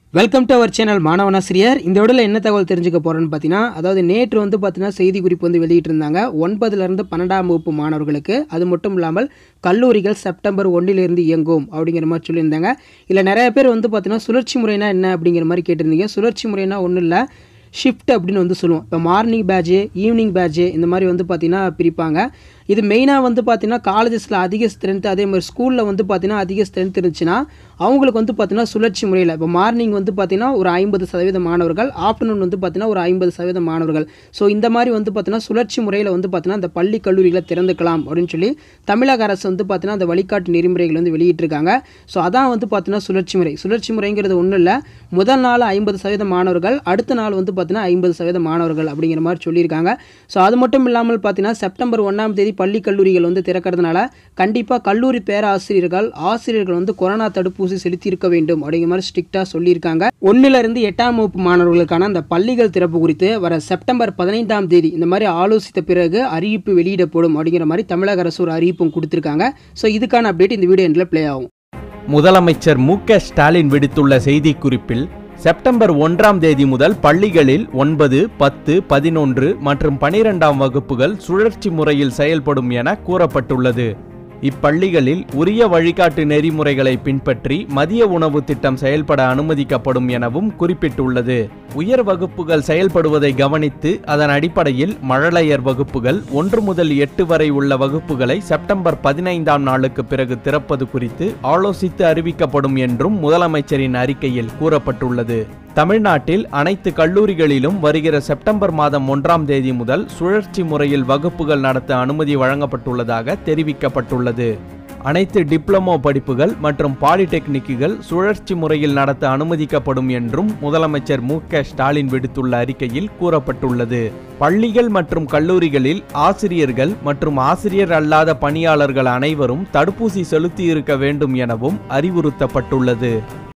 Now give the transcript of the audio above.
welcome to our channel மாணவனாசிரியர் இந்த விடல என்ன தகவல் தெரிஞ்சுக்க போகிறோன்னு பார்த்தீங்கன்னா அதாவது நேற்று வந்து பார்த்தீங்கன்னா செய்தி குறிப்பு வந்து வெளியிட்டிருந்தாங்க ஒன்பதுலேருந்து பன்னெண்டாம் வகுப்பு மாணவர்களுக்கு அது மட்டும் இல்லாமல் கல்லூரிகள் செப்டம்பர் ஒன்றிலிருந்து இயங்கும் அப்படிங்கிற மாதிரி சொல்லியிருந்தாங்க இல்லை நிறைய பேர் வந்து பார்த்தீங்கன்னா சுழற்சி முறைனா என்ன அப்படிங்கிற மாதிரி கேட்டிருந்தீங்க சுழற்சி முறைனா ஒன்றும் இல்லை ஷிஃப்ட் அப்படின்னு வந்து சொல்லுவோம் இப்போ மார்னிங் பேட்சு ஈவினிங் பேட்சு இந்த மாதிரி வந்து பார்த்தீங்கன்னா பிரிப்பாங்க இது மெயினாக வந்து பார்த்தீங்கன்னா காலேஜஸில் அதிக ஸ்ட்ரென்த் அதே மாதிரி ஸ்கூலில் வந்து பார்த்தீங்கன்னா அதிக ஸ்ட்ரென்த் இருந்துச்சுன்னா அவங்களுக்கு வந்து பார்த்தீங்கன்னா சுழற்சி முறையில் இப்போ மார்னிங் வந்து பார்த்தீங்கன்னா ஒரு ஐம்பது சதவீத மாணவர்கள் ஆஃப்டர்நூன் வந்து பார்த்தீங்கன்னா ஒரு ஐம்பது சதவீத மாணவர்கள் ஸோ இந்த மாதிரி வந்து பார்த்தீங்கன்னா சுழற்சி முறையில் வந்து பார்த்தீங்கன்னா இந்த பள்ளி கல்லூரிகளை திறந்துக்கலாம் அப்படின்னு சொல்லி தமிழக அரசு வந்து பார்த்தீங்கன்னா அந்த வழிகாட்டு நெறிமுறைகள் வந்து வெளியிட்டிருக்காங்க ஸோ அதான் வந்து பார்த்தீங்கன்னா சுழற்சி முறை சுழற்சி முறைங்கிறது ஒன்றும் இல்லை முதல் நாள் ஐம்பது சதவீத மாணவர்கள் அடுத்த நாள் வந்து பார்த்தீங்கன்னா ஐம்பது சதவீத மாணவர்கள் அப்படிங்கிற மாதிரி சொல்லியிருக்காங்க ஸோ அது மட்டும் இல்லாமல் பார்த்தீங்கன்னா செப்டம்பர் ஒன்றாம் தேதி பள்ளி கல்லூரிகள் வந்து திறக்கிறதுனால கண்டிப்பாக கல்லூரி பேராசிரியர்கள் ஆசிரியர்கள் வந்து கொரோனா தடுப்பூசி செலுத்தி இருக்க வேண்டும் அப்படிங்கிற மாதிரி ஸ்ட்ரிக்டாக சொல்லியிருக்காங்க ஒன்றிலிருந்து எட்டாம் வகுப்பு மாணவர்களுக்கான அந்த பள்ளிகள் திறப்பு குறித்து வர செப்டம்பர் பதினைந்தாம் தேதி இந்த மாதிரி ஆலோசித்த பிறகு அறிவிப்பு வெளியிடப்படும் அப்படிங்கிற மாதிரி தமிழக அரசு ஒரு அறிவிப்பும் கொடுத்துருக்காங்க ஸோ இதுக்கான அப்டேட் இந்த வீடியோ எண்டில் ப்ளே ஆகும் முதலமைச்சர் மு க ஸ்டாலின் விடுத்துள்ள செய்திக்குறிப்பில் செப்டம்பர் ஒன்றாம் தேதி முதல் பள்ளிகளில் ஒன்பது பத்து பதினொன்று மற்றும் பனிரெண்டாம் வகுப்புகள் சுழற்சி முறையில் செயல்படும் என கூறப்பட்டுள்ளது இப்பள்ளிகளில் உரிய வழிகாட்டு நெறிமுறைகளை பின்பற்றி மதிய உணவு திட்டம் செயல்பட அனுமதிக்கப்படும் எனவும் குறிப்பிட்டுள்ளது உயர் வகுப்புகள் செயல்படுவதை கவனித்து அதன் அடிப்படையில் மழலையர் வகுப்புகள் ஒன்று முதல் எட்டு வரை உள்ள வகுப்புகளை செப்டம்பர் பதினைந்தாம் நாளுக்கு பிறகு திறப்பது குறித்து ஆலோசித்து அறிவிக்கப்படும் என்றும் முதலமைச்சரின் அறிக்கையில் கூறப்பட்டுள்ளது தமிழ்நாட்டில் அனைத்து கல்லூரிகளிலும் வருகிற செப்டம்பர் மாதம் ஒன்றாம் தேதி முதல் சுழற்சி முறையில் வகுப்புகள் நடத்த அனுமதி வழங்கப்பட்டுள்ளதாக தெரிவிக்கப்பட்டுள்ளது அனைத்து டிப்ளமோ படிப்புகள் மற்றும் பாலிடெக்னிக்குகள் சுழற்சி முறையில் நடத்த அனுமதிக்கப்படும் என்றும் முதலமைச்சர் மு க ஸ்டாலின் விடுத்துள்ள அறிக்கையில் கூறப்பட்டுள்ளது பள்ளிகள் மற்றும் கல்லூரிகளில் ஆசிரியர்கள் மற்றும் ஆசிரியர் அல்லாத பணியாளர்கள் அனைவரும் தடுப்பூசி செலுத்தியிருக்க வேண்டும் எனவும் அறிவுறுத்தப்பட்டுள்ளது